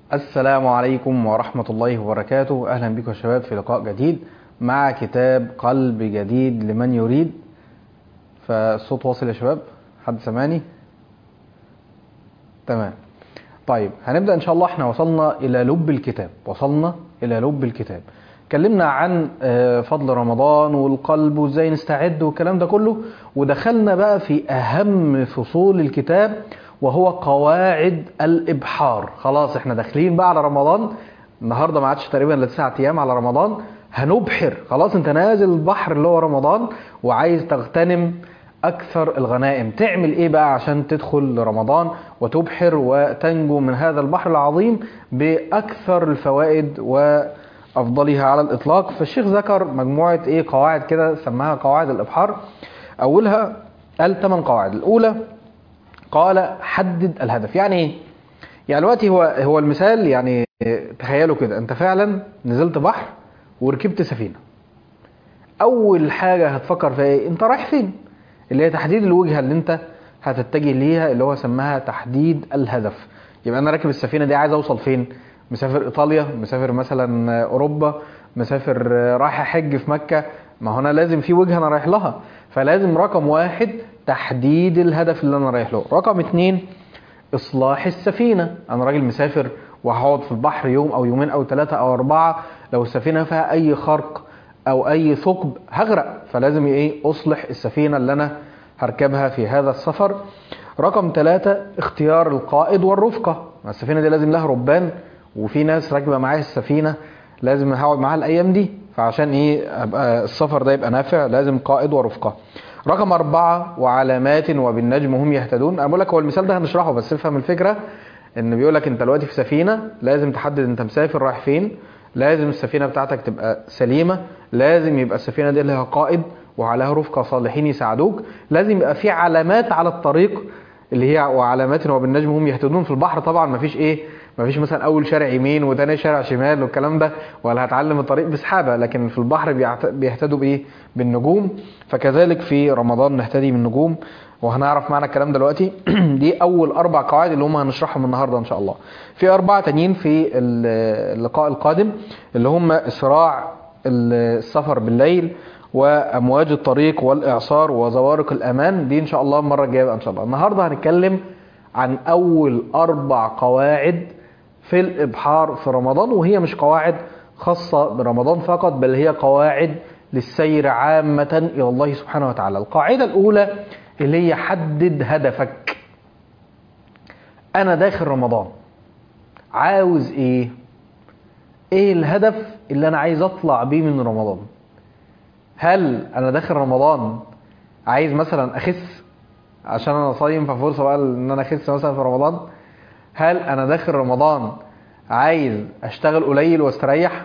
السلام عليكم ورحمة الله وبركاته أهلا بكم يا شباب في لقاء جديد مع كتاب قلب جديد لمن يريد فالصوت واصل يا شباب حد سمعني تمام طيب هنبدأ إن شاء الله احنا وصلنا إلى لب الكتاب وصلنا إلى لب الكتاب اتكلمنا عن آه، فضل رمضان والقلب وازاي نستعد والكلام ده كله ودخلنا بقى في أهم فصول الكتاب وهو قواعد الإبحار خلاص احنا داخلين بقى على رمضان النهارده ما عادش تقريبا الا تسعة ايام على رمضان هنبحر خلاص انت نازل البحر اللي هو رمضان وعايز تغتنم اكثر الغنائم تعمل ايه بقى عشان تدخل رمضان وتبحر وتنجو من هذا البحر العظيم باكثر الفوائد وافضلها على الاطلاق فالشيخ ذكر مجموعه ايه قواعد كده سماها قواعد الابحار اولها قال ثمان قواعد الاولى قال حدد الهدف يعني ايه يعني دلوقتي هو هو المثال يعني تخيلوا كده انت فعلا نزلت بحر وركبت سفينه اول حاجه هتفكر فيها ايه انت رايح فين اللي هي تحديد الوجهه اللي انت هتتجه ليها اللي هو سماها تحديد الهدف يبقى انا راكب السفينه دي عايز اوصل فين مسافر ايطاليا مسافر مثلا اوروبا مسافر رايح احج في مكه ما هو انا لازم في وجهه انا رايح لها فلازم رقم واحد تحديد الهدف اللي انا رايح له رقم اتنين اصلاح السفينه انا راجل مسافر وهقعد في البحر يوم او يومين او ثلاثه او اربعه لو السفينه فيها اي خرق او اي ثقب هغرق فلازم ايه اصلح السفينه اللي انا هركبها في هذا السفر رقم ثلاثة اختيار القائد والرفقة ما السفينة دي لازم لها ربان وفي ناس راكبة معايا السفينة لازم هقعد معاها الأيام دي فعشان ايه ابقى السفر ده يبقى نافع لازم قائد ورفقة رقم أربعة وعلامات وبالنجم هم يهتدون أنا بقول لك هو المثال ده هنشرحه بس افهم الفكرة إن بيقول لك أنت دلوقتي في سفينة لازم تحدد أنت مسافر رايح فين لازم السفينة بتاعتك تبقى سليمة لازم يبقى السفينة دي لها قائد وعليها رفقة صالحين يساعدوك لازم يبقى في علامات على الطريق اللي هي وعلامات وبالنجم هم يهتدون في البحر طبعا مفيش ايه مفيش مثلا اول شارع يمين وتاني شارع شمال والكلام ده ولا هتعلم الطريق بسحابه لكن في البحر بيعت- بيهتدوا بايه بالنجوم فكذلك في رمضان نهتدي بالنجوم وهنعرف معنى الكلام دلوقتي دي اول اربع قواعد اللي هم هنشرحهم النهارده ان شاء الله في اربعه تانيين في ال- اللقاء القادم اللي هم اسراع السفر بالليل وامواج الطريق والاعصار وزوارق الامان دي ان شاء الله المره الجايه بقى ان شاء الله النهارده هنتكلم عن اول اربع قواعد في الابحار في رمضان وهي مش قواعد خاصه برمضان فقط بل هي قواعد للسير عامه الى الله سبحانه وتعالى القاعده الاولى اللي هي حدد هدفك انا داخل رمضان عاوز ايه ايه الهدف اللي انا عايز اطلع بيه من رمضان هل انا داخل رمضان عايز مثلا اخس عشان انا صايم ففرصه بقى ان انا اخس مثلا في رمضان هل انا داخل رمضان عايز اشتغل قليل واستريح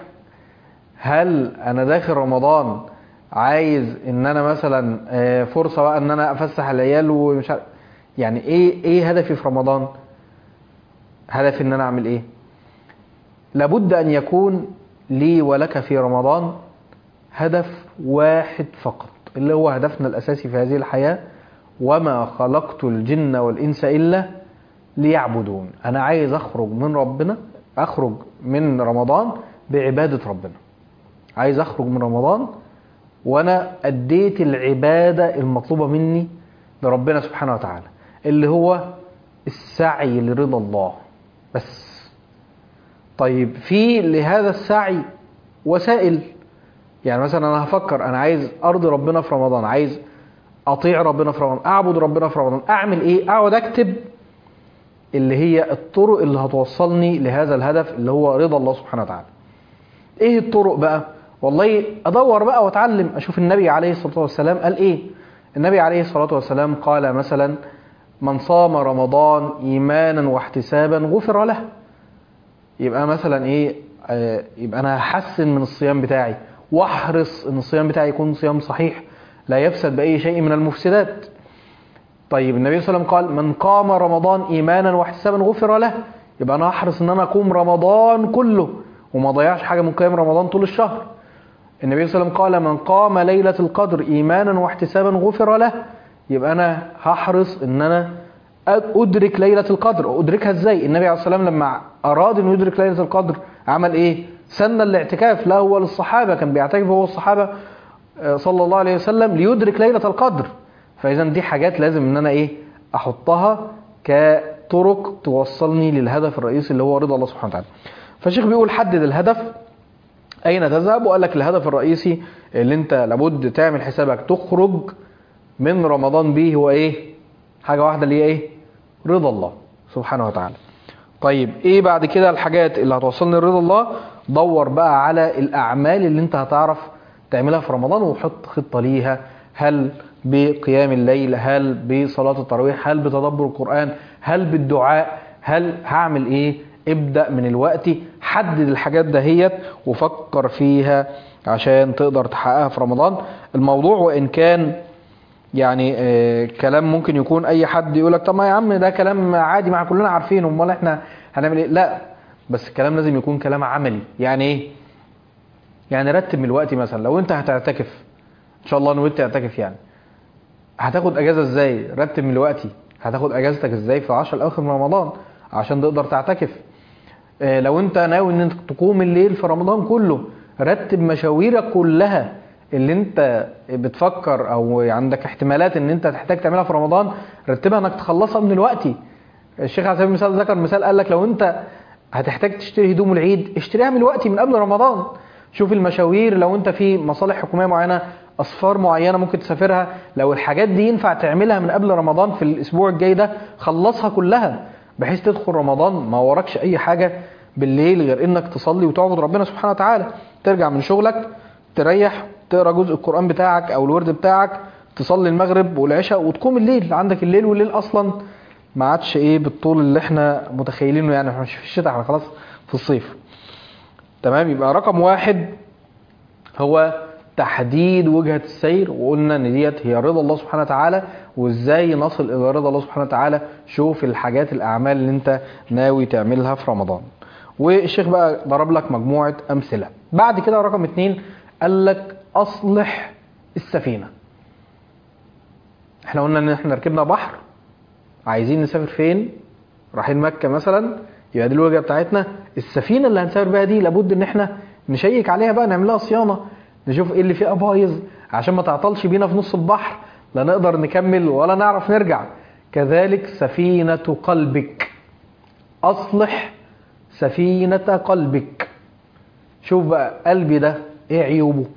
هل انا داخل رمضان عايز ان انا مثلا آه، فرصه بقى ان انا افسح العيال ومش عارف يعني ايه ايه هدفي في رمضان هدفي ان انا اعمل ايه لابد ان يكون لي ولك في رمضان هدف واحد فقط اللي هو هدفنا الاساسي في هذه الحياه وما خلقت الجن والانس الا ليعبدون انا عايز اخرج من ربنا اخرج من رمضان بعباده ربنا عايز اخرج من رمضان وانا اديت العباده المطلوبه مني لربنا سبحانه وتعالى اللي هو السعي لرضا الله بس طيب في لهذا السعي وسائل يعني مثلا انا هفكر انا عايز ارضي ربنا في رمضان عايز اطيع ربنا في رمضان اعبد ربنا في رمضان اعمل ايه اقعد اكتب اللي هي الطرق اللي هتوصلني لهذا الهدف اللي هو رضا الله سبحانه وتعالى ايه الطرق بقى والله ادور بقى واتعلم اشوف النبي عليه الصلاه والسلام قال ايه النبي عليه الصلاه والسلام قال مثلا من صام رمضان ايمانا واحتسابا غفر له يبقى مثلا ايه آه، يبقى انا هحسن من الصيام بتاعي واحرص ان الصيام بتاعي يكون صيام صحيح لا يفسد باي شيء من المفسدات طيب النبي صلى الله عليه وسلم قال من قام رمضان ايمانا واحتسابا غفر له يبقى انا هحرص ان انا اقوم رمضان كله وما ضيعش حاجه من قيام رمضان طول الشهر النبي صلى الله عليه وسلم قال من قام ليله القدر ايمانا واحتسابا غفر له يبقى انا هحرص ان انا ادرك ليله القدر ادركها ازاي النبي عليه الصلاه والسلام لما اراد انه يدرك ليله القدر عمل ايه سن الاعتكاف لا هو للصحابه كان بيعتكف هو الصحابه آه، صلى الله عليه وسلم ليدرك ليله القدر فاذا دي حاجات لازم ان انا ايه احطها كطرق توصلني للهدف الرئيسي اللي هو رضا الله سبحانه وتعالى فالشيخ بيقول حدد الهدف اين تذهب وقال لك الهدف الرئيسي اللي انت لابد تعمل حسابك تخرج من رمضان به هو ايه حاجه واحده اللي هي ايه رضا الله سبحانه وتعالى طيب ايه بعد كده الحاجات اللي هتوصلني لرضا الله دور بقى على الاعمال اللي انت هتعرف تعملها في رمضان وحط خطه ليها هل بقيام الليل هل بصلاه التراويح هل بتدبر القران هل بالدعاء هل هعمل ايه ابدا من الوقت حدد الحاجات دهيت وفكر فيها عشان تقدر تحققها في رمضان الموضوع وان كان يعني آه كلام ممكن يكون اي حد يقول لك طب ما يا عم ده كلام عادي مع كلنا عارفينه امال احنا هنعمل ايه لا بس الكلام لازم يكون كلام عملي يعني ايه يعني رتب من الوقت مثلا لو انت هتعتكف ان شاء الله نويت تعتكف يعني هتاخد اجازه ازاي رتب من الوقت هتاخد اجازتك ازاي في 10 الاواخر من رمضان عشان تقدر تعتكف آه لو انت ناوي ان انت تقوم الليل في رمضان كله رتب مشاويرك كلها اللي انت بتفكر او عندك احتمالات ان انت تحتاج تعملها في رمضان رتبها انك تخلصها من الوقت الشيخ على سبيل المثال ذكر مثال قال لك لو انت هتحتاج تشتري هدوم العيد اشتريها من الوقت من قبل رمضان شوف المشاوير لو انت في مصالح حكوميه معينه اسفار معينه ممكن تسافرها لو الحاجات دي ينفع تعملها من قبل رمضان في الاسبوع الجاي ده خلصها كلها بحيث تدخل رمضان ما وراكش اي حاجه بالليل غير انك تصلي وتعبد ربنا سبحانه وتعالى ترجع من شغلك تريح تقرا جزء القران بتاعك او الورد بتاعك تصلي المغرب والعشاء وتقوم الليل عندك الليل والليل اصلا ما عادش ايه بالطول اللي احنا متخيلينه يعني احنا مش في الشتاء احنا خلاص في الصيف تمام يبقى رقم واحد هو تحديد وجهة السير وقلنا ان ديت هي رضا الله سبحانه وتعالى وازاي نصل الى رضا الله سبحانه وتعالى شوف الحاجات الاعمال اللي انت ناوي تعملها في رمضان والشيخ بقى ضرب لك مجموعة امثلة بعد كده رقم اتنين قال لك اصلح السفينة احنا قلنا ان احنا ركبنا بحر عايزين نسافر فين رايحين مكة مثلا يبقى دي الوجهة بتاعتنا السفينة اللي هنسافر بيها دي لابد ان احنا نشيك عليها بقى نعمل لها صيانة نشوف ايه اللي فيها بايظ عشان ما تعطلش بينا في نص البحر لا نقدر نكمل ولا نعرف نرجع كذلك سفينة قلبك أصلح سفينة قلبك شوف بقى قلبي ده ايه عيوبه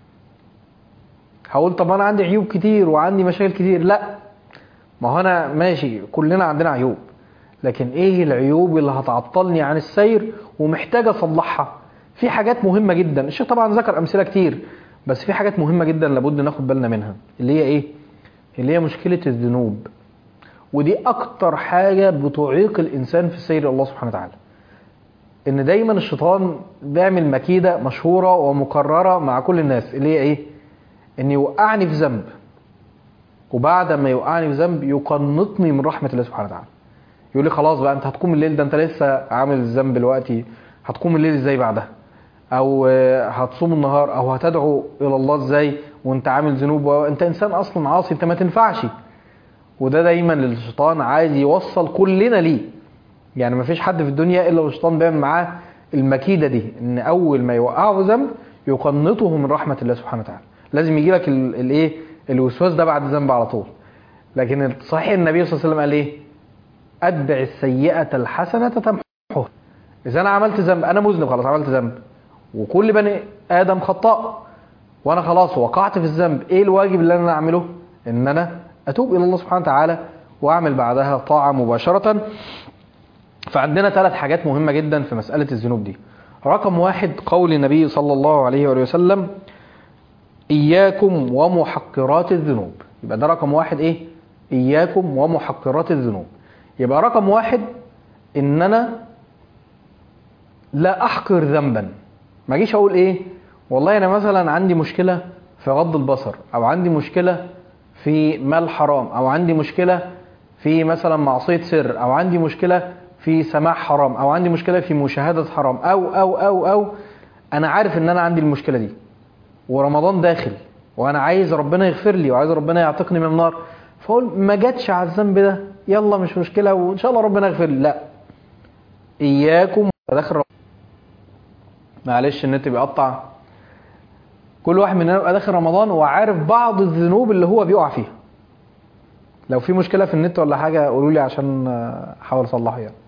هقول طب انا عندي عيوب كتير وعندي مشاكل كتير لا ما هو انا ماشي كلنا عندنا عيوب لكن ايه العيوب اللي هتعطلني عن السير ومحتاج اصلحها في حاجات مهمه جدا الشيخ طبعا ذكر امثله كتير بس في حاجات مهمه جدا لابد ناخد بالنا منها اللي هي ايه اللي هي مشكله الذنوب ودي اكتر حاجه بتعيق الانسان في سير الله سبحانه وتعالى ان دايما الشيطان بيعمل مكيده مشهوره ومكرره مع كل الناس اللي هي ايه ان يوقعني في ذنب وبعد ما يوقعني في ذنب يقنطني من رحمه الله سبحانه وتعالى يقول لي خلاص بقى انت هتقوم الليل ده انت لسه عامل الذنب دلوقتي هتقوم الليل ازاي بعدها او هتصوم النهار او هتدعو الى الله ازاي وانت عامل ذنوب وانت انسان اصلا عاصي انت ما تنفعش وده دايما للشيطان عايز يوصل كلنا ليه يعني ما فيش حد في الدنيا الا والشيطان بيعمل معاه المكيده دي ان اول ما يوقعه في ذنب يقنطه من رحمه الله سبحانه وتعالى لازم يجي لك الايه الوسواس ده بعد الذنب على طول لكن صحيح النبي صلى الله عليه وسلم قال ايه اتبع السيئه الحسنه تمحوها اذا انا عملت ذنب انا مذنب خلاص عملت ذنب وكل بني ادم خطاء وانا خلاص وقعت في الذنب ايه الواجب اللي انا اعمله ان انا اتوب الى الله سبحانه وتعالى واعمل بعدها طاعه مباشره فعندنا ثلاث حاجات مهمه جدا في مساله الذنوب دي رقم واحد قول النبي صلى الله عليه وآله وسلم إياكم ومحقرات الذنوب يبقى ده رقم واحد إيه إياكم ومحقرات الذنوب يبقى رقم واحد إن أنا لا أحقر ذنبا ما أجيش أقول إيه والله أنا مثلا عندي مشكلة في غض البصر أو عندي مشكلة في مال حرام أو عندي مشكلة في مثلا معصية سر أو عندي مشكلة في سماع حرام أو عندي مشكلة في مشاهدة حرام أو أو أو أو أنا عارف إن أنا عندي المشكلة دي ورمضان داخل وانا عايز ربنا يغفر لي وعايز ربنا يعتقني من النار فاقول ما جاتش على الذنب ده يلا مش مشكله وان شاء الله ربنا يغفر لي لا اياكم داخل رمضان معلش النت بيقطع كل واحد مننا يبقى داخل رمضان وعارف بعض الذنوب اللي هو بيقع فيها لو في مشكله في النت ولا حاجه قولوا لي عشان آه، احاول اصلحها يعني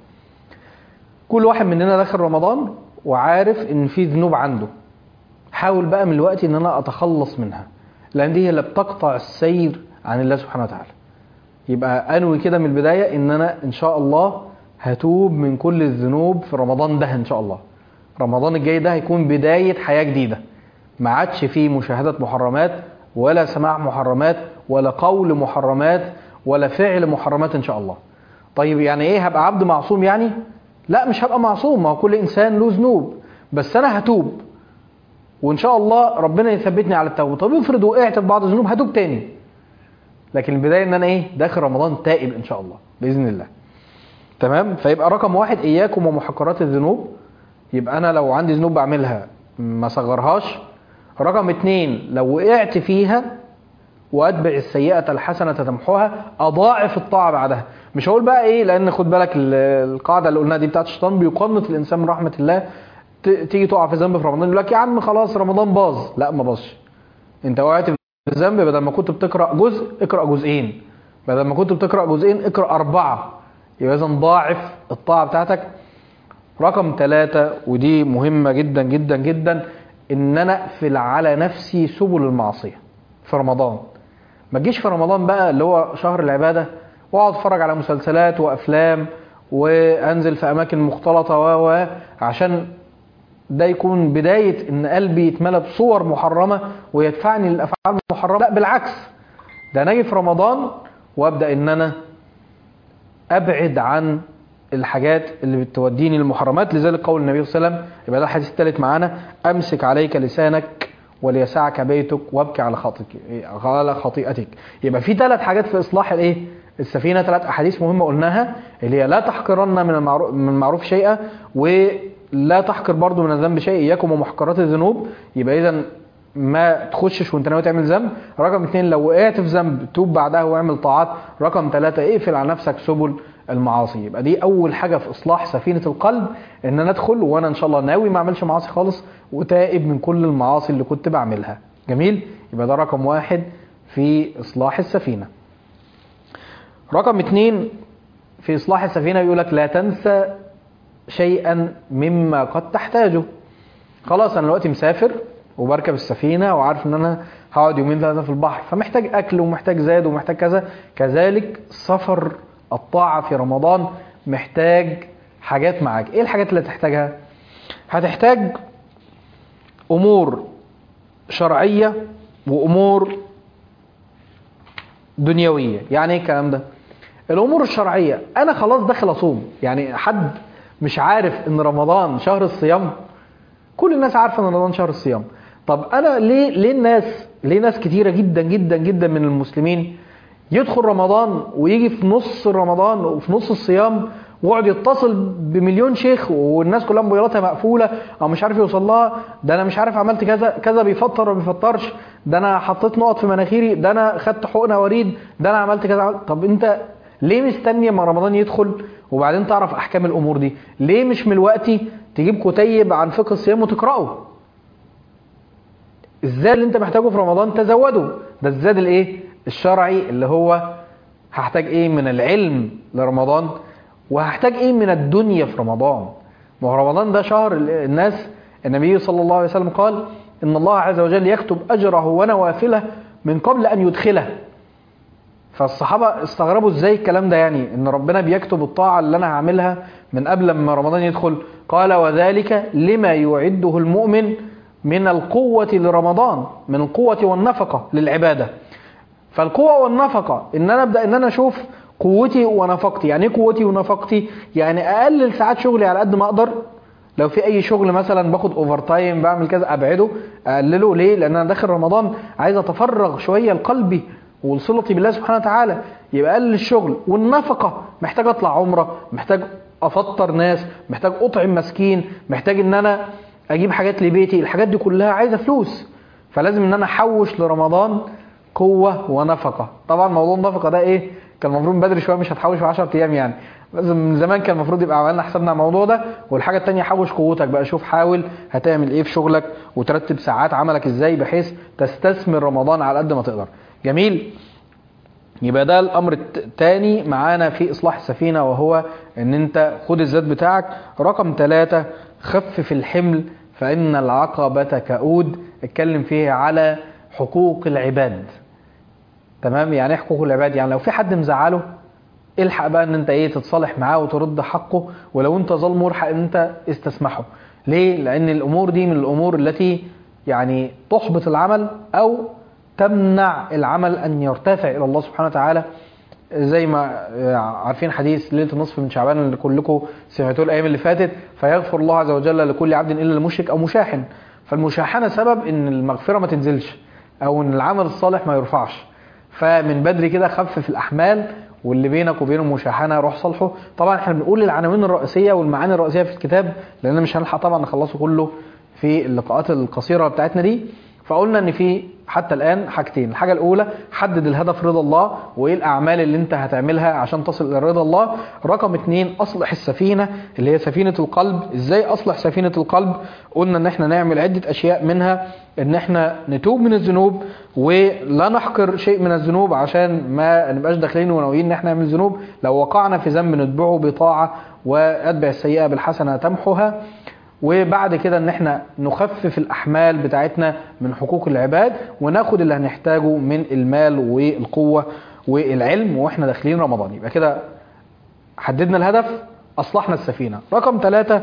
كل واحد مننا داخل رمضان وعارف ان في ذنوب عنده حاول بقى من الوقت ان انا اتخلص منها لان دي هي اللي بتقطع السير عن الله سبحانه وتعالى يبقى انوي كده من البدايه ان انا ان شاء الله هتوب من كل الذنوب في رمضان ده ان شاء الله رمضان الجاي ده هيكون بدايه حياه جديده ما عادش فيه مشاهده محرمات ولا سماع محرمات ولا قول محرمات ولا فعل محرمات ان شاء الله طيب يعني ايه هبقى عبد معصوم يعني لا مش هبقى معصوم ما هو كل انسان له ذنوب بس انا هتوب وان شاء الله ربنا يثبتني على التوبه طب افرض وقعت في بعض الذنوب هتوب تاني لكن البدايه ان انا ايه داخل رمضان تائب ان شاء الله باذن الله تمام فيبقى رقم واحد اياكم ومحقرات الذنوب يبقى انا لو عندي ذنوب بعملها ما صغرهاش رقم اتنين لو وقعت فيها واتبع السيئه الحسنه تمحوها اضاعف الطاعه بعدها مش هقول بقى ايه لان خد بالك ال- القاعده اللي قلناها دي بتاعت الشيطان بيقنط الانسان من رحمه الله ت- تيجي تقع في ذنب في رمضان يقول لك يا عم خلاص رمضان باظ لا ما باظش انت وقعت في ذنب بدل ما كنت بتقرا جزء اقرا جزئين بدل ما كنت بتقرا جزئين اقرا اربعه يبقى اذا ضاعف الطاعه بتاعتك رقم ثلاثة ودي مهمة جدا جدا جدا ان انا اقفل على نفسي سبل المعصية في رمضان ما تجيش في رمضان بقى اللي هو شهر العبادة واقعد اتفرج على مسلسلات وافلام وانزل في اماكن مختلطة و و عشان ده يكون بداية ان قلبي يتملى بصور محرمة ويدفعني للافعال المحرمة لا بالعكس ده انا اجي في رمضان وابدا ان انا ابعد عن الحاجات اللي بتوديني للمحرمات لذلك قول النبي صلى الله عليه وسلم يبقى ده الحديث الثالث معانا امسك عليك لسانك وليسعك بيتك وابكي على خاطئك على خطيئتك يبقى في ثلاث حاجات في اصلاح الايه السفينه ثلاث احاديث مهمه قلناها اللي هي لا تحقرن من المعروف من المعروف شيئا ولا تحقر برضو من الذنب شيء اياكم ومحقرات الذنوب يبقى اذا ما تخشش وانت ناوي تعمل ذنب رقم اثنين لو وقعت في ذنب توب بعدها واعمل طاعات رقم ثلاثة اقفل على نفسك سبل المعاصي يبقى دي اول حاجه في اصلاح سفينه القلب ان انا ادخل وانا ان شاء الله ناوي ما اعملش معاصي خالص وتائب من كل المعاصي اللي كنت بعملها جميل يبقى ده رقم واحد في اصلاح السفينه رقم اتنين في اصلاح السفينه بيقول لك لا تنسى شيئا مما قد تحتاجه خلاص انا دلوقتي مسافر وبركب السفينه وعارف ان انا هقعد يومين ثلاثه في البحر فمحتاج اكل ومحتاج زاد ومحتاج كذا كذلك سفر الطاعه في رمضان محتاج حاجات معاك ايه الحاجات اللي هتحتاجها هتحتاج امور شرعيه وامور دنيويه يعني ايه الكلام ده الامور الشرعيه انا خلاص داخل اصوم يعني حد مش عارف ان رمضان شهر الصيام كل الناس عارفه ان رمضان شهر الصيام طب انا ليه ليه الناس ليه ناس كتيره جدا جدا جدا من المسلمين يدخل رمضان ويجي في نص رمضان وفي نص الصيام ويقعد يتصل بمليون شيخ والناس كلها موبايلاتها مقفوله او مش عارف يوصل لها ده انا مش عارف عملت كذا كذا بيفطر وما بيفطرش ده انا حطيت نقط في مناخيري ده انا خدت حقنه وريد ده انا عملت كذا عملت. طب انت ليه مستني اما رمضان يدخل وبعدين تعرف احكام الامور دي ليه مش من الوقت تجيب كتيب عن فقه الصيام وتقراه الزاد اللي انت محتاجه في رمضان تزوده ده الزاد الايه الشرعي اللي هو هحتاج ايه من العلم لرمضان وهحتاج ايه من الدنيا في رمضان ما هو رمضان ده شهر الناس النبي صلى الله عليه وسلم قال ان الله عز وجل يكتب اجره ونوافله من قبل ان يدخله فالصحابه استغربوا ازاي الكلام ده يعني ان ربنا بيكتب الطاعه اللي انا هعملها من قبل ما رمضان يدخل قال وذلك لما يعده المؤمن من القوه لرمضان من القوه والنفقه للعباده فالقوه والنفقه ان انا ابدا ان انا اشوف قوتي ونفقتي يعني ايه قوتي ونفقتي يعني اقلل ساعات شغلي على قد ما اقدر لو في اي شغل مثلا باخد اوفر تايم بعمل كذا ابعده اقلله ليه لان انا داخل رمضان عايز اتفرغ شويه لقلبي وصلتي بالله سبحانه وتعالى يبقى اقلل الشغل والنفقه محتاج اطلع عمره محتاج افطر ناس محتاج اطعم مسكين محتاج ان انا اجيب حاجات لبيتي الحاجات دي كلها عايزه فلوس فلازم ان انا احوش لرمضان قوه ونفقه طبعا موضوع النفقه ده ايه كان المفروض من بدري شويه مش هتحوش في 10 ايام يعني بس من زمان كان المفروض يبقى عملنا حسابنا على الموضوع ده والحاجه الثانيه حوش قوتك بقى شوف حاول هتعمل ايه في شغلك وترتب ساعات عملك ازاي بحيث تستثمر رمضان على قد ما تقدر جميل يبقى ده الامر الثاني معانا في اصلاح السفينه وهو ان انت خد الزاد بتاعك رقم ثلاثة خفف الحمل فان العقبه كؤود اتكلم فيه على حقوق العباد تمام يعني ايه حقوق العباد يعني لو في حد مزعله الحق بقى ان انت ايه تتصالح معاه وترد حقه ولو انت ظلمه الحق ان انت استسمحه ليه لان الامور دي من الامور التي يعني تحبط العمل او تمنع العمل ان يرتفع الى الله سبحانه وتعالى زي ما عارفين حديث ليله النصف من شعبان اللي كلكم سمعتوه الايام اللي فاتت فيغفر الله عز وجل لكل عبد الا المشرك او مشاحن فالمشاحنه سبب ان المغفره ما تنزلش او ان العمل الصالح ما يرفعش فمن بدري كده خفف الاحمال واللي بينك وبينه مشاحنه روح صالحه طبعا احنا بنقول العناوين الرئيسيه والمعاني الرئيسيه في الكتاب لان مش هنلحق طبعا نخلصه كله في اللقاءات القصيره بتاعتنا دي فقلنا ان في حتى الان حاجتين الحاجه الاولى حدد الهدف رضا الله وايه الاعمال اللي انت هتعملها عشان تصل الى رضا الله رقم اتنين اصلح السفينه اللي هي سفينه القلب ازاي اصلح سفينه القلب قلنا ان احنا نعمل عده اشياء منها ان احنا نتوب من الذنوب ولا نحقر شيء من الذنوب عشان ما نبقاش داخلين وناويين ان احنا نعمل ذنوب لو وقعنا في ذنب نتبعه بطاعه واتبع السيئه بالحسنه تمحها وبعد كده ان احنا نخفف الاحمال بتاعتنا من حقوق العباد وناخد اللي هنحتاجه من المال والقوه والعلم واحنا داخلين رمضان يبقى كده حددنا الهدف اصلحنا السفينه رقم ثلاثة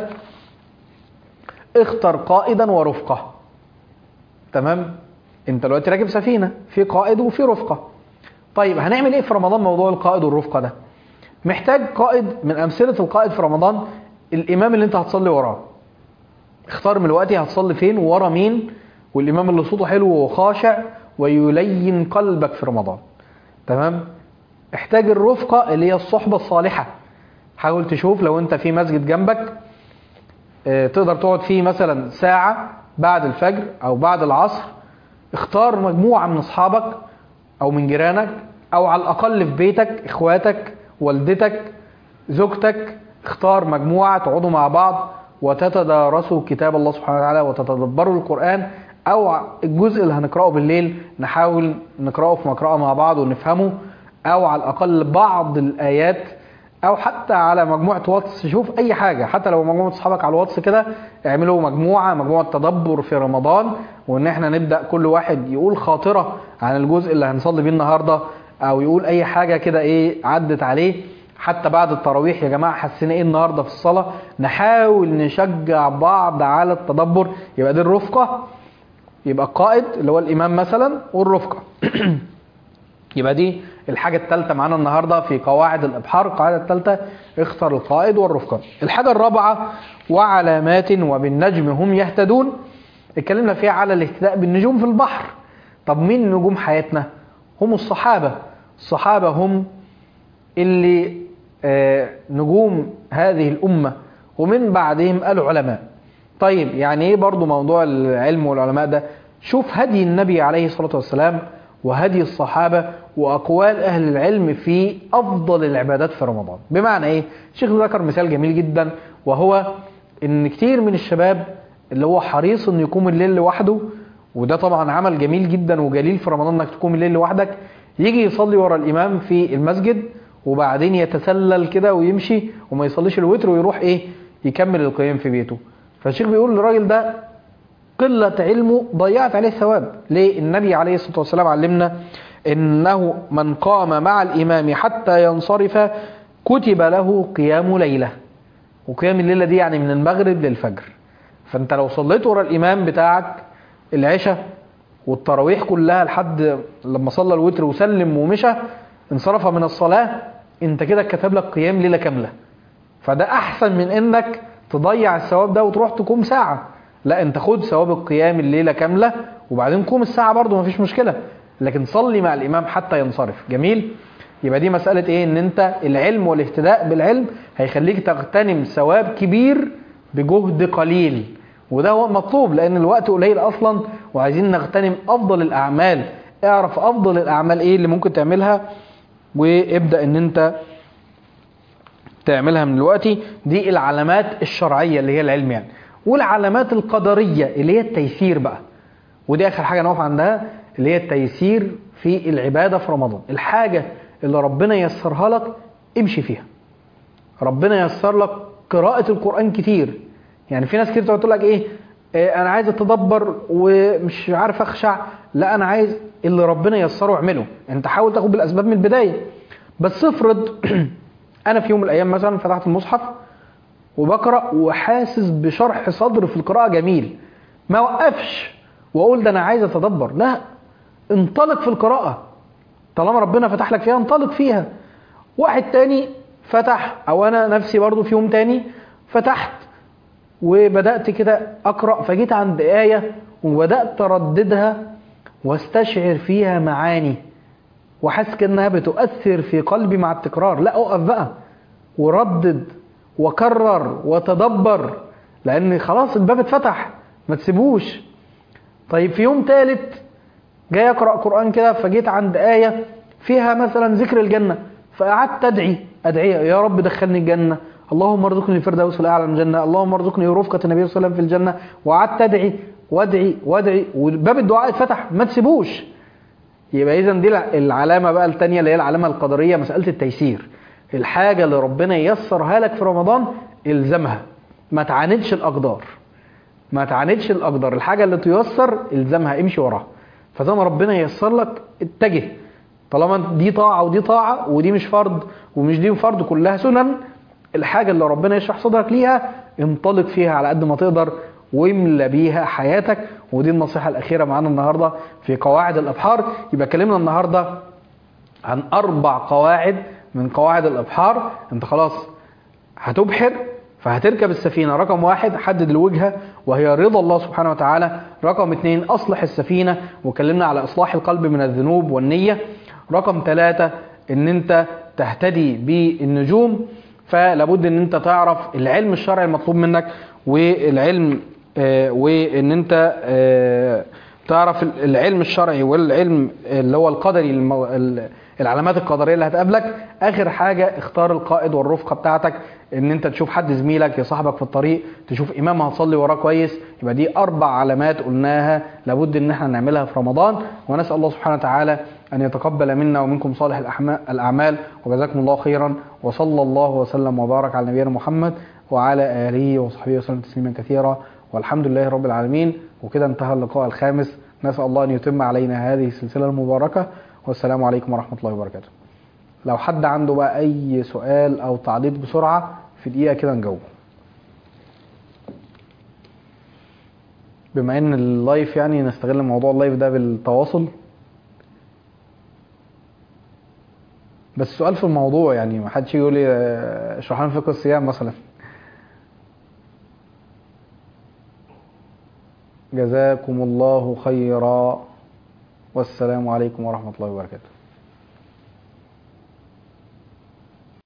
اختر قائدا ورفقه تمام انت دلوقتي راكب سفينه في قائد وفي رفقه طيب هنعمل ايه في رمضان موضوع القائد والرفقه ده محتاج قائد من امثله القائد في رمضان الامام اللي انت هتصلي وراه اختار من الوقت هتصلي فين وورا مين والامام اللي صوته حلو وخاشع ويلين قلبك في رمضان تمام احتاج الرفقه اللي هي الصحبه الصالحه حاول تشوف لو انت في مسجد جنبك اه تقدر تقعد فيه مثلا ساعه بعد الفجر او بعد العصر اختار مجموعه من اصحابك او من جيرانك او على الاقل في بيتك اخواتك والدتك زوجتك اختار مجموعه تقعدوا مع بعض وتتدارسوا كتاب الله سبحانه وتعالى وتتدبروا القرآن أو الجزء اللي هنقرأه بالليل نحاول نقرأه في مقرأة مع بعض ونفهمه أو على الأقل بعض الآيات أو حتى على مجموعة واتس شوف أي حاجة حتى لو مجموعة أصحابك على الواتس كده اعملوا مجموعة مجموعة تدبر في رمضان وإن احنا نبدأ كل واحد يقول خاطرة عن الجزء اللي هنصلي بيه النهاردة أو يقول أي حاجة كده إيه عدت عليه حتى بعد التراويح يا جماعه حسينا ايه النهارده في الصلاه نحاول نشجع بعض على التدبر يبقى دي الرفقه يبقى القائد اللي هو الامام مثلا والرفقه يبقى دي الحاجه الثالثه معانا النهارده في قواعد الابحار القاعده الثالثه اختر القائد والرفقه الحاجه الرابعه وعلامات وبالنجم هم يهتدون اتكلمنا فيها على الاهتداء بالنجوم في البحر طب مين نجوم حياتنا هم الصحابه الصحابه هم اللي نجوم هذه الأمة ومن بعدهم العلماء طيب يعني ايه برضو موضوع العلم والعلماء ده شوف هدي النبي عليه الصلاة والسلام وهدي الصحابة وأقوال أهل العلم في أفضل العبادات في رمضان بمعنى إيه؟ الشيخ ذكر مثال جميل جدا وهو إن كتير من الشباب اللي هو حريص إنه يقوم الليل لوحده وده طبعا عمل جميل جدا وجليل في رمضان إنك تقوم الليل لوحدك يجي يصلي ورا الإمام في المسجد وبعدين يتسلل كده ويمشي وما يصليش الوتر ويروح ايه يكمل القيام في بيته فالشيخ بيقول للراجل ده قلة علمه ضيعت عليه الثواب ليه النبي عليه الصلاة والسلام علمنا انه من قام مع الامام حتى ينصرف كتب له قيام ليلة وقيام الليلة دي يعني من المغرب للفجر فانت لو صليت ورا الامام بتاعك العشاء والتراويح كلها لحد لما صلى الوتر وسلم ومشى انصرف من الصلاة انت كده كتب لك قيام ليلة كاملة فده احسن من انك تضيع الثواب ده وتروح تقوم ساعة لا انت خد ثواب القيام الليلة كاملة وبعدين قوم الساعة برضو مفيش مشكلة لكن صلي مع الامام حتى ينصرف جميل يبقى دي مسألة ايه ان انت العلم والاهتداء بالعلم هيخليك تغتنم ثواب كبير بجهد قليل وده هو مطلوب لان الوقت قليل اصلا وعايزين نغتنم افضل الاعمال اعرف افضل الاعمال ايه اللي ممكن تعملها وابدأ ان انت تعملها من دلوقتي دي العلامات الشرعية اللي هي العلم يعني والعلامات القدرية اللي هي التيسير بقى ودي اخر حاجة نقف عندها اللي هي التيسير في العبادة في رمضان الحاجة اللي ربنا يسرها لك امشي فيها ربنا يسر لك قراءة القرآن كتير يعني في ناس كتير تقعد تقول لك ايه إيه، انا عايز اتدبر ومش عارف اخشع لا انا عايز اللي ربنا يسره اعمله انت حاول تاخد بالاسباب من البدايه بس افرض انا في يوم من الايام مثلا فتحت المصحف وبقرا وحاسس بشرح صدر في القراءه جميل ما وقفش واقول ده انا عايز اتدبر لا انطلق في القراءه طالما ربنا فتح لك فيها انطلق فيها واحد تاني فتح او انا نفسي برضو في يوم تاني فتحت وبدات كده اقرا فجيت عند ايه وبدات ارددها واستشعر فيها معاني وحاسس كانها بتؤثر في قلبي مع التكرار لا اقف بقى وردد وكرر وتدبر لان خلاص الباب اتفتح ما تسيبوش طيب في يوم ثالث جاي اقرا قران كده فجيت عند ايه فيها مثلا ذكر الجنه فقعدت ادعي ادعيه يا رب دخلني الجنه اللهم ارزقني الفردوس الاعلى من الجنه اللهم ارزقني رفقه النبي صلى الله عليه وسلم في الجنه وقعدت ادعي وادعي وادعي وباب الدعاء اتفتح ما تسيبوش يبقى اذا دي العلامه بقى الثانيه اللي هي العلامه القدريه مساله التيسير الحاجه اللي ربنا ييسرها لك في رمضان الزمها ما تعاندش الاقدار ما تعاندش الاقدار الحاجه اللي تيسر الزمها امشي وراها فزي ما ربنا ييسر لك اتجه طالما دي طاعه ودي طاعه ودي مش فرض ومش دي فرض كلها سنن الحاجه اللي ربنا يشرح صدرك ليها انطلق فيها على قد ما تقدر واملى بيها حياتك ودي النصيحه الاخيره معانا النهارده في قواعد الابحار يبقى اتكلمنا النهارده عن اربع قواعد من قواعد الابحار انت خلاص هتبحر فهتركب السفينة رقم واحد حدد الوجهة وهي رضا الله سبحانه وتعالى رقم اتنين أصلح السفينة وكلمنا على إصلاح القلب من الذنوب والنية رقم ثلاثة ان انت تهتدي بالنجوم فلابد ان انت تعرف العلم الشرعي المطلوب منك والعلم آه وان انت آه تعرف العلم الشرعي والعلم اللي هو القدري المو... العلامات القدريه اللي هتقابلك اخر حاجه اختار القائد والرفقه بتاعتك ان انت تشوف حد زميلك يصاحبك في الطريق تشوف امام هتصلي وراه كويس يبقى دي اربع علامات قلناها لابد ان احنا نعملها في رمضان ونسال الله سبحانه وتعالى ان يتقبل منا ومنكم صالح الاعمال وجزاكم الله خيرا وصلى الله وسلم وبارك على نبينا محمد وعلى اله وصحبه وسلم تسليما كثيرا والحمد لله رب العالمين وكده انتهى اللقاء الخامس نسال الله ان يتم علينا هذه السلسله المباركه والسلام عليكم ورحمه الله وبركاته لو حد عنده بقى اي سؤال او تعليق بسرعه في دقيقه كده نجاوبه بما ان اللايف يعني نستغل موضوع اللايف ده بالتواصل بس سؤال في الموضوع يعني ما حدش يقول لي اشرح لنا فقه الصيام مثلا جزاكم الله خيرا والسلام عليكم ورحمه الله وبركاته